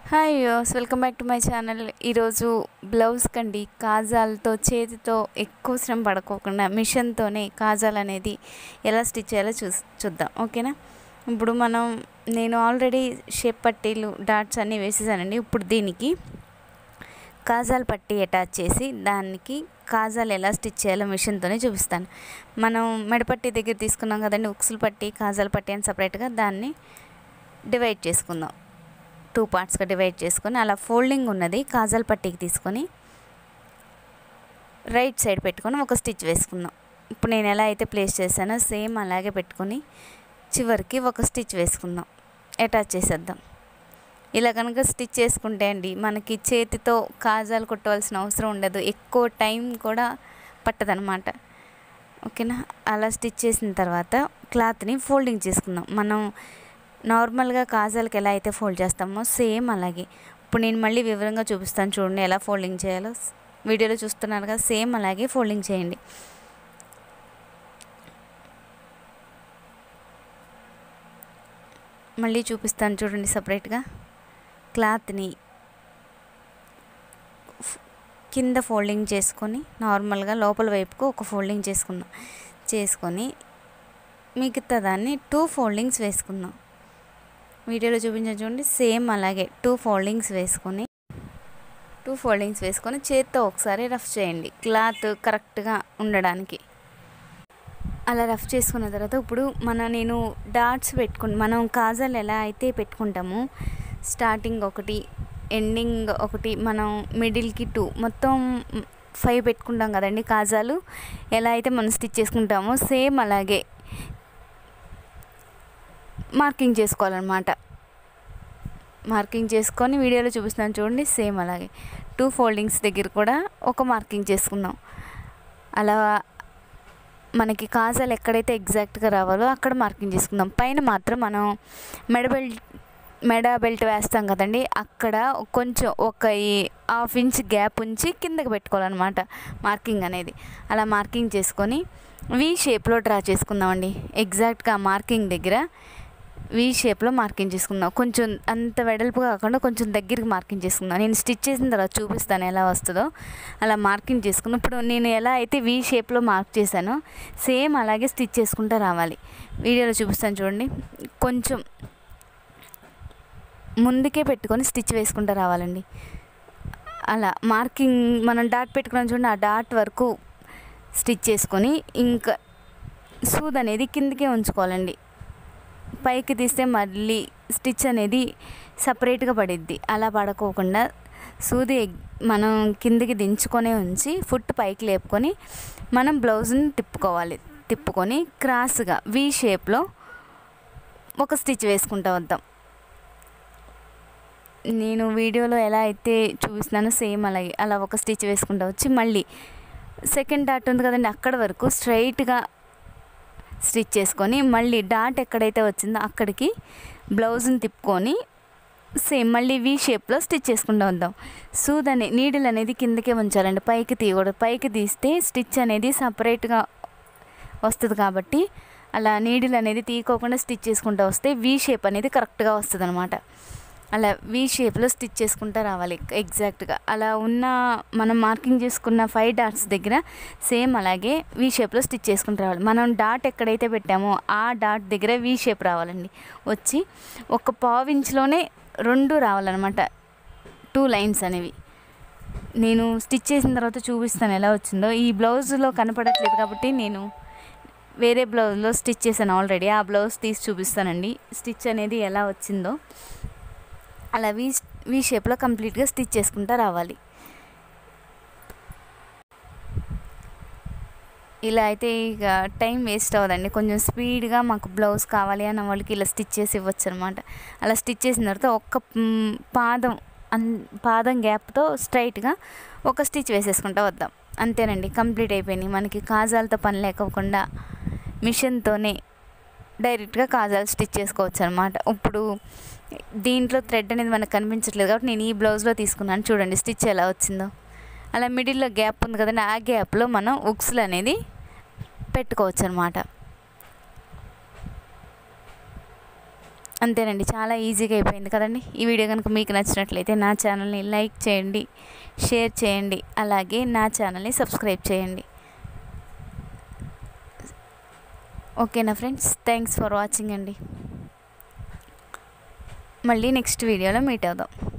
hi యోస్ welcome back to my channel ఈరోజు blouse కండి కాజాలతో చేతితో ఎక్కువ శ్రమ పడుకోకుండా మిషన్తోనే కాజాల్ అనేది ఎలా స్టిచ్ చేయాలో చూ చూద్దాం ఓకేనా ఇప్పుడు మనం నేను ఆల్రెడీ షేప్ పట్టీలు డాట్స్ అన్నీ వేసేసానండి ఇప్పుడు దీనికి కాజాల్ పట్టీ అటాచ్ చేసి దానికి కాజాలు ఎలా స్టిచ్ చేయాలో మిషన్తోనే చూపిస్తాను మనం మెడపట్టి దగ్గర తీసుకున్నాం కదండి ఉక్సులు పట్టి కాజాల పట్టి అని సపరేట్గా దాన్ని డివైడ్ చేసుకుందాం టూ పార్ట్స్గా డివైడ్ చేసుకొని అలా ఫోల్డింగ్ ఉన్నది కాజాల పట్టీకి తీసుకొని రైట్ సైడ్ పెట్టుకొని ఒక స్టిచ్ వేసుకుందాం ఇప్పుడు నేను ఎలా అయితే ప్లేస్ చేశానో సేమ్ అలాగే పెట్టుకొని చివరికి ఒక స్టిచ్ వేసుకుందాం అటాచ్ చేసేద్దాం ఇలా కనుక స్టిచ్ చేసుకుంటే అండి మనకి చేతితో కాజాలు కొట్టవలసిన అవసరం ఉండదు ఎక్కువ టైం కూడా పట్టదనమాట ఓకేనా అలా స్టిచ్ చేసిన తర్వాత క్లాత్ని ఫోల్డింగ్ చేసుకుందాం మనం నార్మల్గా కాజాలకి ఎలా అయితే ఫోల్డ్ చేస్తామో సేమ్ అలాగే ఇప్పుడు నేను మళ్ళీ వివరంగా చూపిస్తాను చూడండి ఎలా ఫోల్డింగ్ చేయాలో వీడియోలో చూస్తున్నారు కదా సేమ్ అలాగే ఫోల్డింగ్ చేయండి మళ్ళీ చూపిస్తాను చూడండి సపరేట్గా క్లాత్ని కింద ఫోల్డింగ్ చేసుకొని నార్మల్గా లోపల వైపుకు ఒక ఫోల్డింగ్ చేసుకుందాం చేసుకొని మిగతా దాన్ని టూ ఫోల్డింగ్స్ వేసుకుందాం వీడియోలో చూపించిన చూడండి సేమ్ అలాగే టూ ఫోల్డింగ్స్ వేసుకొని టూ ఫోల్డింగ్స్ వేసుకొని చేత్తో ఒకసారి రఫ్ చేయండి క్లాత్ కరెక్ట్గా ఉండడానికి అలా రఫ్ చేసుకున్న తర్వాత ఇప్పుడు మన నేను డాట్స్ పెట్టుకుని మనం కాజల్ ఎలా అయితే పెట్టుకుంటామో స్టార్టింగ్ ఒకటి ఎండింగ్ ఒకటి మనం మిడిల్కి టూ మొత్తం ఫైవ్ పెట్టుకుంటాం కదండి కాజాలు ఎలా అయితే మనం స్టిచ్ చేసుకుంటామో సేమ్ అలాగే మార్కింగ్ చేసుకోవాలన్నమాట మార్కింగ్ చేసుకొని వీడియోలో చూపిస్తున్నాను చూడండి సేమ్ అలాగే టూ ఫోల్డింగ్స్ దగ్గర కూడా ఒక మార్కింగ్ చేసుకుందాం అలా మనకి కాజాలు ఎక్కడైతే ఎగ్జాక్ట్గా రావాలో అక్కడ మార్కింగ్ చేసుకుందాం పైన మాత్రం మనం మెడ బెల్ట్ మెడ బెల్ట్ వేస్తాం కదండి అక్కడ కొంచెం ఒక హాఫ్ ఇంచ్ గ్యాప్ ఉంచి కిందకి పెట్టుకోవాలన్నమాట మార్కింగ్ అనేది అలా మార్కింగ్ చేసుకొని వి షేప్లో డ్రా చేసుకుందామండి ఎగ్జాక్ట్గా మార్కింగ్ దగ్గర వి షేప్లో మార్కింగ్ చేసుకుందాం కొంచెం అంత వెడల్పు కాకుండా కొంచెం దగ్గరికి మార్కింగ్ చేసుకుందాం నేను స్టిచ్ చేసిన తర్వాత చూపిస్తాను ఎలా వస్తుందో అలా మార్కింగ్ చేసుకుందాం ఇప్పుడు నేను ఎలా అయితే వి షేప్లో మార్క్ చేశానో సేమ్ అలాగే స్టిచ్ చేసుకుంటూ రావాలి వీడియోలో చూపిస్తాను చూడండి కొంచెం ముందుకే పెట్టుకొని స్టిచ్ వేసుకుంటూ రావాలండి అలా మార్కింగ్ మనం డాట్ పెట్టుకున్నాం చూడండి ఆ డాట్ వరకు స్టిచ్ చేసుకొని ఇంకా సూద్ అనేది కిందకే ఉంచుకోవాలండి పైకి తీస్తే మళ్ళీ స్టిచ్ అనేది సపరేట్గా పడిద్ది అలా పడుకోకుండా సూది మనం కిందికి దించుకొనే ఉంచి ఫుట్ పైకి లేపుకొని మనం బ్లౌజ్ని తిప్పుకోవాలి తిప్పుకొని క్రాస్గా వి షేప్లో ఒక స్టిచ్ వేసుకుంటూ వద్దాం నేను వీడియోలో ఎలా అయితే చూపిస్తున్నానో సేమ్ అలాగే అలా ఒక స్టిచ్ వేసుకుంటూ వచ్చి మళ్ళీ సెకండ్ డాట్ ఉంది కదండి అక్కడ వరకు స్ట్రైట్గా స్టిచ్ చేసుకొని మళ్ళీ డాట్ ఎక్కడైతే వచ్చిందో అక్కడికి బ్లౌజ్ని తిప్పుకొని సేమ్ మళ్ళీ వీ షేప్లో స్టిచ్ చేసుకుంటూ వద్దాం సూద్ అనే నీడిల్ అనేది కిందకే ఉంచాలండి పైకి తీయకూడదు పైకి తీస్తే స్టిచ్ అనేది సపరేట్గా వస్తుంది కాబట్టి అలా నీడిల్ అనేది తీయకోకుండా స్టిచ్ చేసుకుంటూ వస్తే వీ షేప్ అనేది కరెక్ట్గా వస్తుంది అనమాట అలా వీ షేప్లో స్టిచ్ చేసుకుంటూ రావాలి ఎగ్జాక్ట్గా అలా ఉన్న మనం మార్కింగ్ చేసుకున్న ఫైవ్ డాట్స్ దగ్గర సేమ్ అలాగే వీ షేప్లో స్టిచ్ చేసుకుంటూ రావాలి మనం డాట్ ఎక్కడైతే పెట్టామో ఆ డాట్ దగ్గర వీ షేప్ రావాలండి వచ్చి ఒక పావు ఇంచులోనే రెండు రావాలన్నమాట టూ లైన్స్ అనేవి నేను స్టిచ్ చేసిన తర్వాత చూపిస్తాను ఎలా వచ్చిందో ఈ బ్లౌజ్లో కనపడట్లేదు కాబట్టి నేను వేరే బ్లౌజ్లో స్టిచ్ చేశాను ఆల్రెడీ ఆ బ్లౌజ్ తీసి చూపిస్తానండి స్టిచ్ అనేది ఎలా వచ్చిందో అలా వీ వీ షేప్లో కంప్లీట్గా స్టిచ్ చేసుకుంటూ రావాలి ఇలా అయితే ఇక టైం వేస్ట్ అవ్వదండి కొంచెం స్పీడ్గా మాకు బ్లౌజ్ కావాలి అన్న వాళ్ళకి ఇలా స్టిచ్ చేసి ఇవ్వచ్చు అనమాట అలా స్టిచ్ చేసిన తర్వాత ఒక్క పాదం అన్ పాదం గ్యాప్తో స్ట్రైట్గా ఒక స్టిచ్ వేసేసుకుంటూ వద్దాం అంతేనండి కంప్లీట్ అయిపోయినాయి మనకి కాజాలతో పని లేకోకుండా మిషన్తోనే డైరెక్ట్గా కాజాలు స్టిచ్ చేసుకోవచ్చు అనమాట ఇప్పుడు దీంట్లో థ్రెడ్ అనేది మనకు కనిపించట్లేదు కాబట్టి నేను ఈ బ్లౌజ్లో తీసుకున్నాను చూడండి స్టిచ్ ఎలా వచ్చిందో అలా మిడిల్లో గ్యాప్ ఉంది కదండి ఆ గ్యాప్లో మనం ఉక్స్లు అనేది పెట్టుకోవచ్చు అనమాట అంతేనండి చాలా ఈజీగా అయిపోయింది కదండి ఈ వీడియో కనుక మీకు నచ్చినట్లయితే నా ఛానల్ని లైక్ చేయండి షేర్ చేయండి అలాగే నా ఛానల్ని సబ్స్క్రైబ్ చేయండి ఓకేనా ఫ్రెండ్స్ థ్యాంక్స్ ఫర్ వాచింగ్ అండి మళ్ళీ నెక్స్ట్ వీడియోలో మీట్ అవుదాం